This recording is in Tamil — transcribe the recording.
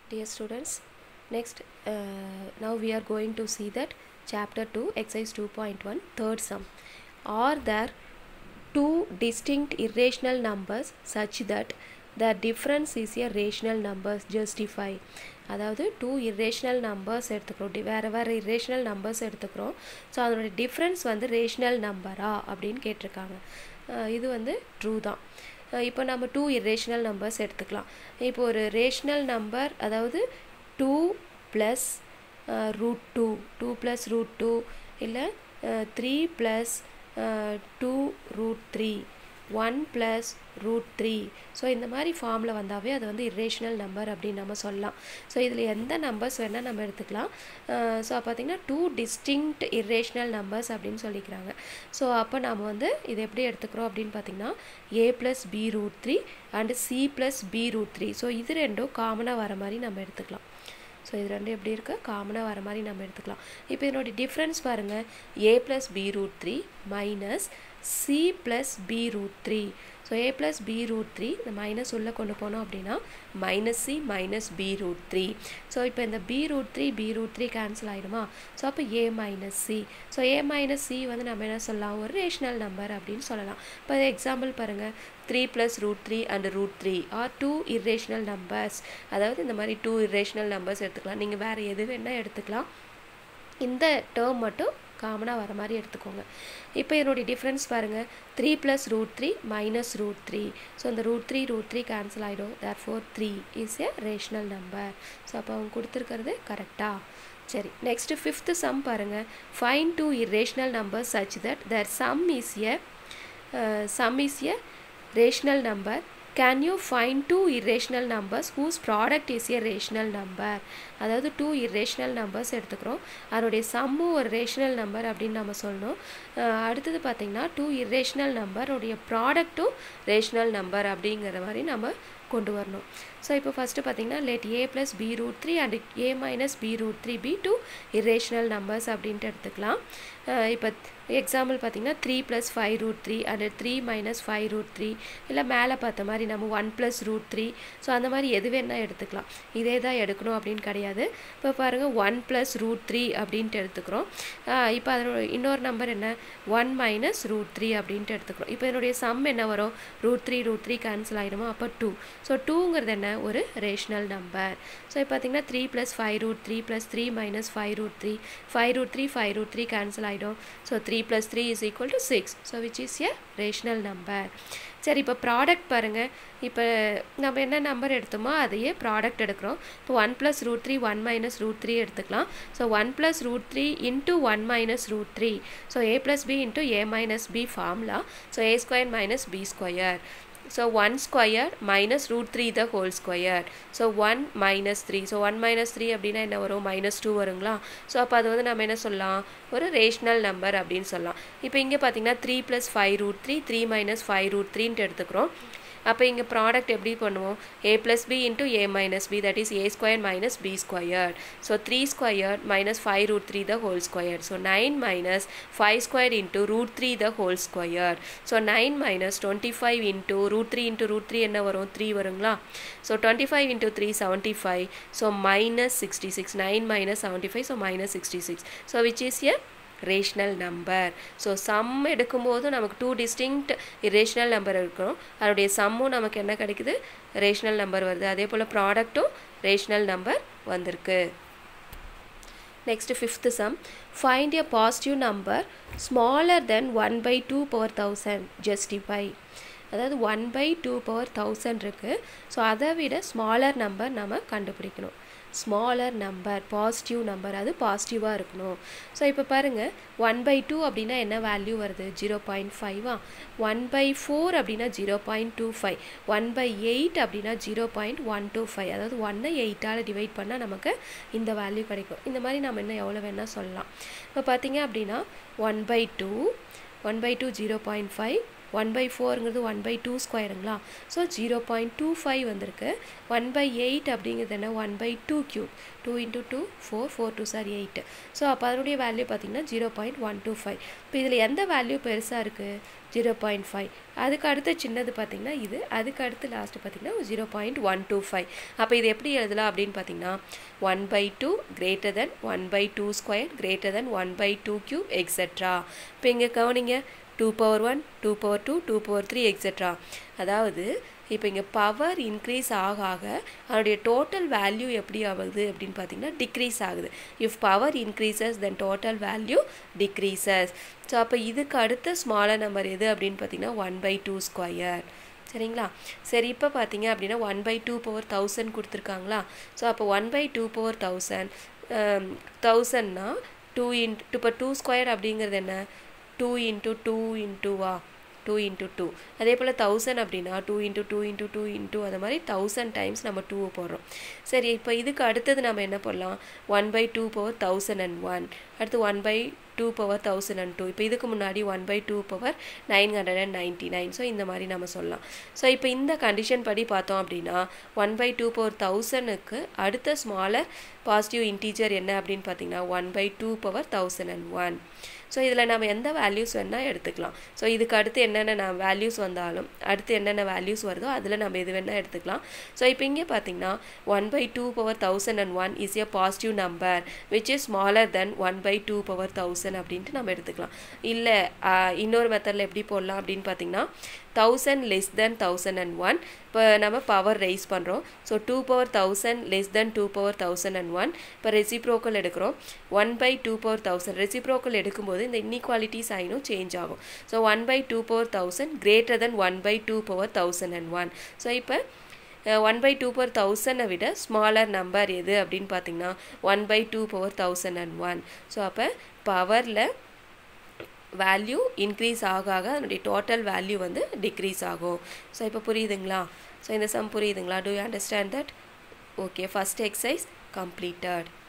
Dear students, next uh, now we are going to see that chapter 2 exercise 2.1 third sum. Are there two distinct irrational numbers such that the difference is a rational numbers justify அதாவது டூ இரேஷனல் நம்பர்ஸ் எடுத்துக்கிறோம் டி வேறு வேறு இரேஷனல் நம்பர்ஸ் எடுத்துக்கிறோம் ஸோ அதனுடைய டிஃப்ரென்ஸ் வந்து ரேஷனல் நம்பரா அப்படின்னு கேட்டிருக்காங்க அஹ் இது வந்து ட்ரூ தான் அஹ் இப்போ நம்ம டூ இரேஷனல் நம்பர்ஸ் எடுத்துக்கலாம் இப்போ ஒரு ரேஷனல் நம்பர் அதாவது two plus root two two plus root two இல்லை three plus two root three one plus root three so இந்த மாதிரி ஃபார்மில் வந்தாவே அது வந்து இரேஷனல் நம்பர் அப்படின்னு நம்ம சொல்லலாம் ஸோ இதில் எந்த நம்பர்ஸ் வேணால் நம்ம எடுத்துக்கலாம் ஸோ பார்த்திங்கன்னா டூ டிஸ்டிங்க்ட் இரேஷனல் நம்பர்ஸ் அப்படின்னு சொல்லிக்கிறாங்க ஸோ அப்போ நம்ம வந்து இது எப்படி எடுத்துக்கிறோம் அப்படின்னு பார்த்திங்கன்னா A plus B root three and C plus B root three so இது ரெண்டும் காமனாக வர மாதிரி நம்ம எடுத்துக்கலாம் ஸோ இது ரெண்டும் எப்படி இருக்குது காமனாக வர மாதிரி நம்ம எடுத்துக்கலாம் இப்போ இதனுடைய டிஃப்ரென்ஸ் பாருங்கள் A plus B root three minus C plus B root three so A plus B root three இந்த மைனஸ் உள்ளே கொண்டு போனோம் அப்படின்னா minus C minus B root three so இப்போ இந்த B root three B root three cancel ஆகிடுமா ஸோ அப்போ A minus C so A minus C வந்து நம்ம என்ன சொல்லலாம் ஒரு ரேஷனல் நம்பர் அப்படின்னு சொல்லலாம் இப்போ எக்ஸாம்பிள் பாருங்கள் three plus root three and root three are two irrational numbers அதாவது இந்த மாதிரி டூ இரேஷனல் நம்பர்ஸ் எடுத்துக்கலாம் நீங்கள் வேறு எது வேணால் எடுத்துக்கலாம் இந்த டேர்ம் மட்டும் காமனாக வர மாதிரி எடுத்துக்கோங்க இப்போ என்னுடைய டிஃப்ரென்ஸ் பாருங்கள் three plus root three minus root three so இந்த root three root three cancel ஆகிடும் therefore three is a rational number so அப்போ அவங்க கொடுத்துருக்கிறது கரெக்டாக சரி நெக்ஸ்ட்டு ஃபிஃப்த்து சம் பாருங்கள் find two irrational number such that their sum is a sum is a rational number can you find two irrational numbers whose product is a rational number அதாவது டூ இரேஷ்னல் நம்பர்ஸ் எடுத்துக்கிறோம் அதனுடைய சம்மு ஒரு ரேஷ்னல் நம்பர் அப்படின்னு நம்ம சொல்லணும் அடுத்தது பார்த்திங்கன்னா டூ இரேஷ்னல் நம்பருடைய ப்ராடக்ட்டும் ரேஷ்னல் நம்பர் அப்படிங்கிற மாதிரி நம்ம கொண்டு வரணும் ஸோ இப்போ ஃபஸ்ட்டு பார்த்தீங்கன்னா let A plus B root three and A minus B root three be two irrational numbers அப்படின்ட்டு எடுத்துக்கலாம் இப்போ எக்ஸாம்பிள் பார்த்தீங்கன்னா three plus five root three and three minus five root three இல்லை மேலே பார்த்த மாதிரி நம்ம one plus root three so அந்த மாதிரி எது வேணால் எடுத்துக்கலாம் இதே தான் எடுக்கணும் அப்படின்னு கிடையாது இப்போ பாருங்கள் ஒன் ப்ளஸ் ரூட் த்ரீ அப்படின்ட்டு எடுத்துக்கிறோம் இப்போ அதனோட இன்னொரு நம்பர் என்ன ஒன் மைனஸ் ரூட் த்ரீ அப்படின்ட்டு எடுத்துக்கிறோம் இப்போ என்னுடைய சம் என்ன வரும் root three root three cancel ஆகிடுமா அப்போ டூ ஸோ டூங்கிறது என்ன ஒரு ரேஷ்னல் நம்பர் ஸோ இப்போ பார்த்தீங்கன்னா three plus five root three plus three minus five root three five root three five root three cancel ஆகிடும் so three plus three is equal to six so which is a rational number சரி இப்போ ப்ராடக்ட் பாருங்கள் இப்போ நம்ம என்ன நம்பர் எடுத்தோமோ அதையே ப்ராடக்ட் எடுக்கிறோம் இப்போ one plus root three one minus root three எடுத்துக்கலாம் so one plus root three into one minus root three so A plus B into A minus B formula so A square minus B square so 1 square minus root 3 the whole square so 1 minus 3 so 1 minus 3 அப்படின்னா என்ன வரும் minus 2 வருங்களா ஸோ அப்போ அது வந்து நம்ம என்ன சொல்லலாம் ஒரு ரேஷ்னல் நம்பர் அப்படின்னு சொல்லலாம் இப்போ இங்கே பார்த்தீங்கன்னா three plus five root three three minus five root த்ரீன்ட்டு எடுத்துக்கிறோம் அப்போ இங்கே ப்ராடக்ட் எப்படி பண்ணுவோம் A plus B into A minus B that is A square minus B square so three square minus five root three the whole square so nine minus five square into root three the whole square so nine minus twenty five into root three into root three என்ன வரும் த்ரீ வருங்களா so twenty five into three seventy five so minus sixty six nine minus seventy five so minus sixty six so which is a rational number so sum எடுக்கும்போது நமக்கு டூ டிஸ்டிங்க்ட் ரேஷ்னல் நம்பர் இருக்கும் அதனுடைய சம்மும் நமக்கு என்ன கிடைக்குது ரேஷ்னல் நம்பர் வருது அதே போல் ப்ராடக்ட்டும் ரேஷ்னல் நம்பர் வந்திருக்கு next fifth sum find a positive number smaller than one by two power thousand justify அதாவது one by two power thousand இருக்குது ஸோ அதை விட ஸ்மாலர் நம்பர் நம்ம கண்டுபிடிக்கணும் ஸ்மாலர் நம்பர் பாசிட்டிவ் நம்பர் அது பாசிட்டிவாக இருக்கணும் ஸோ இப்போ பாருங்கள் ஒன் பை டூ அப்படின்னா என்ன வேல்யூ வருது ஜீரோ பாயிண்ட் ஃபைவா ஒன் பை ஃபோர் அப்படின்னா zero point two five one by eight அப்படின்னா zero point one two five அதாவது ஒன்னை எயிட்டால் டிவைட் பண்ணால் நமக்கு இந்த வேல்யூ கிடைக்கும் இந்த மாதிரி நம்ம இன்னும் எவ்வளோ வேணால் சொல்லலாம் இப்போ பார்த்தீங்க அப்படின்னா one by two one by two zero point five one by ஃபோருங்கிறது ஒன் பை டூ ஸ்கொயருங்களா so zero point two five வந்திருக்கு ஒன் பை எயிட் அப்படிங்கிறது என்ன one by two cube two into two four four two sir eight so அப்போ அதனுடைய வேல்யூ பார்த்தீங்கன்னா zero point one two five இப்போ இதில் எந்த வேல்யூ பெருசாக இருக்குது ஜீரோ பாயிண்ட் ஃபைவ் அதுக்கு அடுத்து சின்னது பார்த்திங்கன்னா இது அதுக்கு அடுத்து லாஸ்ட்டு பார்த்திங்கன்னா zero point one two five அப்போ இது எப்படி எழுதலாம் அப்படின்னு பார்த்தீங்கன்னா one by two greater than one by two square greater than one by two cube etcetera இப்போ இங்கே கவனிங்க two power one two power two two power three etcetera அதாவது இப்போ இங்கே பவர் இன்க்ரீஸ் ஆக ஆக அதனுடைய டோட்டல் வேல்யூ எப்படி ஆகுது அப்படின்னு பார்த்தீங்கன்னா டிக்ரீஸ் ஆகுது if power increases then total value decreases so அப்போ இதுக்கு அடுத்த ஸ்மாலர் நம்பர் எது அப்படின்னு பார்த்தீங்கன்னா ஒன் பை டூ ஸ்கொயர் சரிங்களா சரி இப்போ பார்த்தீங்க அப்படின்னா one by two power thousand கொடுத்துருக்காங்களா ஸோ அப்போ one by two power thousand தௌசண்ட்னா டூ இன்ட் இப்போ டூ ஸ்கொயர் அப்படிங்கிறது என்ன டூ இன்ட்டு டூ இன்ட்டுவா டூ இன்ட்டு டூ அதே போல் தௌசண்ட் அப்படின்னா two into two into two into அந்த மாதிரி தௌசண்ட் டைம்ஸ் நம்ம டூவை போடுறோம் சரி இப்போ இதுக்கு அடுத்தது நம்ம என்ன பண்ணலாம் one by two power thousand and one அடுத்து one by two power thousand and two இப்போ இதுக்கு முன்னாடி one by two power nine hundred and ninety nine so இந்த மாதிரி நம்ம சொல்லலாம் ஸோ இப்போ இந்த கண்டிஷன் படி பார்த்தோம் அப்படின்னா ஒன் பை டூ பவர் தௌசண்ட்க்கு அடுத்த ஸ்மாலர் பாசிட்டிவ் இன்டீஜர் என்ன அப்படின்னு பார்த்தீங்கன்னா one by two power thousand and one so இதில் நம்ம எந்த வேல்யூஸ் வேணால் எடுத்துக்கலாம் ஸோ இதுக்கு அடுத்து என்னென்ன நான் வேல்யூஸ் வந்தாலும் அடுத்து என்னென்ன வேல்யூஸ் வருதோ அதில் நம்ம எது வேணால் எடுத்துக்கலாம் ஸோ இப்போ இங்கே பார்த்தீங்கன்னா one by two power thousand and one is a positive number which is smaller than one by two power thousand அப்படின்ட்டு நம்ம எடுத்துக்கலாம் இல்லை இன்னொரு மெத்தடில் எப்படி போடலாம் அப்படின்னு பார்த்தீங்கன்னா thousand less than thousand and one இப்போ நம்ம பவர் ரைஸ் பண்ணுறோம் so two power thousand less than two power thousand and one இப்போ ரெசிப்ரோக்கல் எடுக்கிறோம் one by two power thousand reciprocal எடுக்கும்போது இந்த இன்இக்வாலிட்டி சைனும் சேஞ்ச் ஆகும் so one by two power thousand greater than one by two power thousand and one so இப்போ ஒன் பை டூ பவர் தௌசண்டை விட ஸ்மாலர் நம்பர் எது அப்படின்னு பார்த்தீங்கன்னா one by two power thousand and one so அப்போ பவரில் வேல்யூ இன்க்ரீஸ் ஆக ஆக அதனுடைய டோட்டல் வேல்யூ வந்து டிக்ரீஸ் ஆகும் ஸோ இப்போ புரியுதுங்களா ஸோ இந்த சம் புரியுதுங்களா do you understand that okay first exercise completed